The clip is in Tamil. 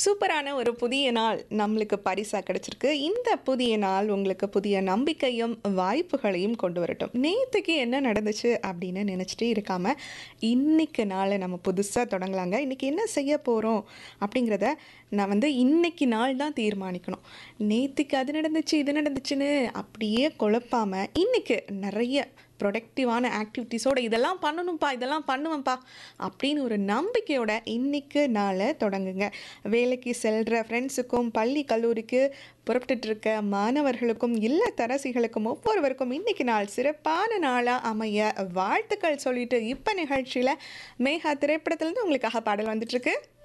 சூப்பரான ஒரு புதிய நாள் நம்மளுக்கு பரிசா கிடைச்சிருக்கு இந்த புதிய நாள் உங்களுக்கு புதிய நம்பிக்கையும் வாய்ப்புகளையும் கொண்டு வரட்டும் நேற்றுக்கு என்ன நடந்துச்சு அப்படின்னு நினச்சிட்டே இருக்காம இன்னைக்கு நாளை நம்ம புதுசாக தொடங்கலாங்க இன்னைக்கு என்ன செய்ய போகிறோம் அப்படிங்கிறத நான் வந்து இன்னைக்கு நாள் தான் தீர்மானிக்கணும் நேற்றுக்கு அது நடந்துச்சு இது நடந்துச்சுன்னு அப்படியே குழப்பாம இன்னைக்கு நிறைய ப்ரொடக்டிவான ஆக்டிவிட்டீஸோட இதெல்லாம் பண்ணணும்ப்பா இதெல்லாம் பண்ணுவேன்ப்பா அப்படின்னு ஒரு நம்பிக்கையோட இன்னைக்கு நாளை தொடங்குங்க வேலைக்கு செல்கிற ஃப்ரெண்ட்ஸுக்கும் பள்ளி கல்லூரிக்கு புறப்பட்டுட்டு இருக்க மாணவர்களுக்கும் இல்லத்தரசிகளுக்கும் ஒவ்வொருவருக்கும் இன்னைக்கு நாள் சிறப்பான நாளாக அமைய வாழ்த்துக்கள் சொல்லிட்டு இப்போ நிகழ்ச்சியில் மேகா திரைப்படத்துலேருந்து உங்களுக்காக பாடல் வந்துட்டுருக்கு